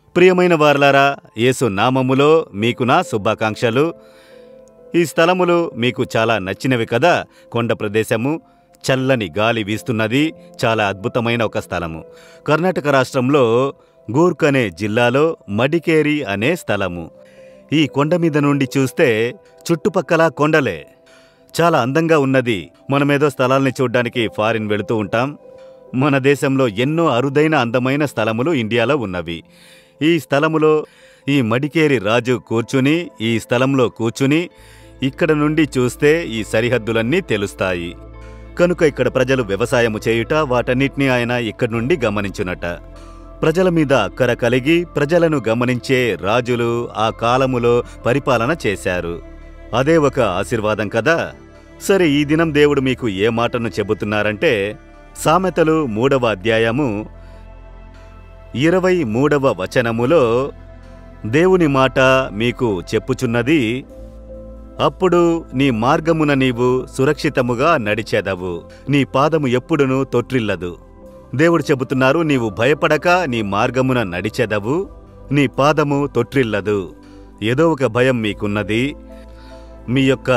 ప్రియమైన వారలారా యేసు నామములో మీకు నా శుభాకాంక్షలు ఈ స్థలములు మీకు చాలా నచ్చినవి కదా కొండ ప్రదేశము చల్లని గాలి వీస్తున్నది చాలా అద్భుతమైన ఒక స్థలము కర్ణాటక రాష్ట్రంలో గూర్క్ అనే జిల్లాలో మడికేరి అనే స్థలము ఈ కొండ మీద నుండి చూస్తే చుట్టుపక్కల కొండలే చాలా అందంగా ఉన్నది మనమేదో స్థలాల్ని చూడ్డానికి ఫారిన్ వెళుతూ ఉంటాం మన దేశంలో ఎన్నో అరుదైన అందమైన స్థలములు ఇండియాలో ఉన్నవి ఈ స్థలములో ఈ మడికేరి రాజు కూర్చుని ఈ స్థలంలో కూర్చుని ఇక్కడ నుండి చూస్తే ఈ సరిహద్దులన్నీ తెలుస్తాయి కనుక ఇక్కడ ప్రజలు వ్యవసాయము చేయుట వాటన్నిటినీ ఆయన ఇక్కడి నుండి గమనించునట ప్రజల మీద అక్కర కలిగి ప్రజలను గమనించే రాజులు ఆ కాలములో పరిపాలన చేశారు అదే ఒక ఆశీర్వాదం కదా సరే ఈ దినం దేవుడు మీకు ఏ మాటను చెబుతున్నారంటే సామెతలు మూడవ అధ్యాయము ఇరవై మూడవ వచనములో దేవుని మాట మీకు చెప్పుచున్నది అప్పుడు నీ మార్గమున నీవు సురక్షితముగా నడిచెదవు నీ పాదము ఎప్పుడునూ తొట్రిల్లదు దేవుడు చెబుతున్నారు నీవు భయపడక నీ మార్గమున నడిచెదవు నీ పాదము తొట్రిల్లదు ఏదో ఒక భయం మీకున్నది మీ యొక్క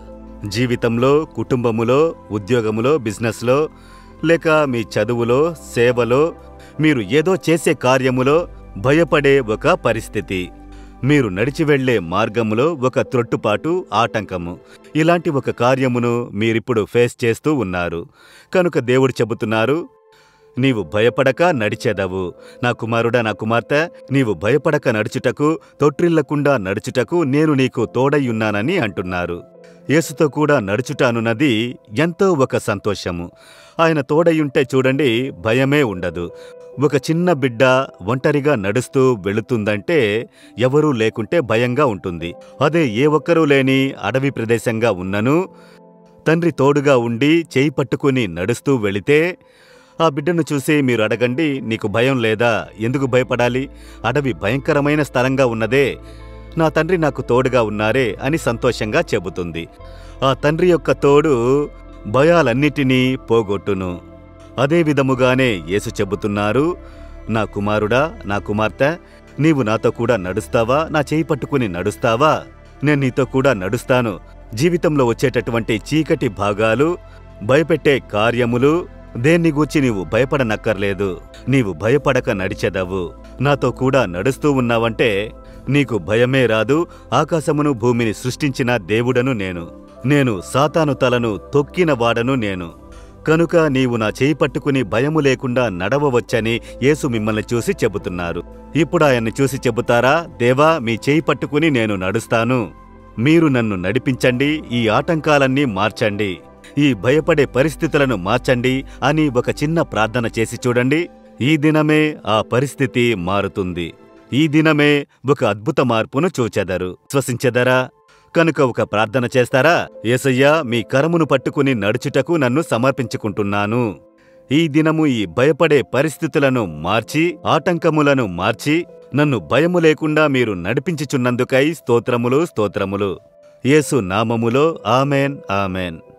జీవితంలో కుటుంబములో ఉద్యోగములో బిజినెస్లో లేక మీ చదువులో సేవలో మీరు ఏదో చేసే కార్యములో భయపడే ఒక పరిస్థితి మీరు నడిచి వెళ్లే మార్గములో ఒక త్రొట్టుపాటు ఆటంకము ఇలాంటి ఒక కార్యమును మీరిప్పుడు ఫేస్ చేస్తూ ఉన్నారు కనుక దేవుడు చెబుతున్నారు నీవు భయపడక నడిచెదవు నా కుమారుడా నా కుమార్తె నీవు భయపడక నడుచుటకు తొట్రిల్లకుండా నడుచుటకు నేను నీకు తోడయ్యున్నానని అంటున్నారు యేసుతో కూడా నడుచుట అనున్నది ఎంతో ఒక సంతోషము ఆయన తోడయ్యుంటే చూడండి భయమే ఉండదు ఒక చిన్న బిడ్డ ఒంటరిగా నడుస్తూ వెళుతుందంటే ఎవరూ లేకుంటే భయంగా ఉంటుంది అదే ఏ ఒక్కరూ లేని అడవి ప్రదేశంగా ఉన్నను తండ్రి తోడుగా ఉండి చేయి పట్టుకుని నడుస్తూ వెళితే ఆ బిడ్డను చూసి మీరు అడగండి నీకు భయం లేదా ఎందుకు భయపడాలి అడవి భయంకరమైన స్థలంగా ఉన్నదే నా తండ్రి నాకు తోడుగా ఉన్నారే అని సంతోషంగా చెబుతుంది ఆ తండ్రి యొక్క తోడు భయాలన్నిటినీ పోగొట్టును అదే విధముగానే యేసు చెబుతున్నారు నా కుమారుడా నా కుమార్తె నీవు నాతో కూడా నడుస్తావా నా చేయి పట్టుకుని నడుస్తావా నేను నీతో కూడా నడుస్తాను జీవితంలో వచ్చేటటువంటి చీకటి భాగాలు భయపెట్టే కార్యములు దేన్ని గూర్చి నీవు భయపడనక్కర్లేదు నీవు భయపడక నడిచెదవు నాతో కూడా నడుస్తూ ఉన్నావంటే నీకు భయమే రాదు ఆకాశమును భూమిని సృష్టించిన దేవుడను నేను నేను సాతాను తలను తొక్కిన వాడను నేను కనుక నీవు నా చేయి పట్టుకుని భయము లేకుండా నడవవచ్చని యేసు మిమ్మల్ని చూసి చెబుతున్నారు ఇప్పుడు ఆయన్ని చూసి చెబుతారా దేవా మీ చేయి పట్టుకుని నేను నడుస్తాను మీరు నన్ను నడిపించండి ఈ ఆటంకాలన్నీ మార్చండి ఈ భయపడే పరిస్థితులను మార్చండి అని ఒక చిన్న ప్రార్థన చేసి చూడండి ఈ దినమే ఆ పరిస్థితి మారుతుంది ఈ దినమే ఒక అద్భుత మార్పును చూచెదరు శ్వసించెదరా కనుక ఒక ప్రార్థన చేస్తారా ఏసయ్యా మీ కరమును పట్టుకుని నడుచుటకు నన్ను సమర్పించుకుంటున్నాను ఈ దినము ఈ భయపడే పరిస్థితులను మార్చి ఆటంకములను మార్చి నన్ను భయము లేకుండా మీరు నడిపించుచున్నందుకై స్తోత్రములు స్తోత్రములు యేసు నామములో ఆమెన్ ఆమెన్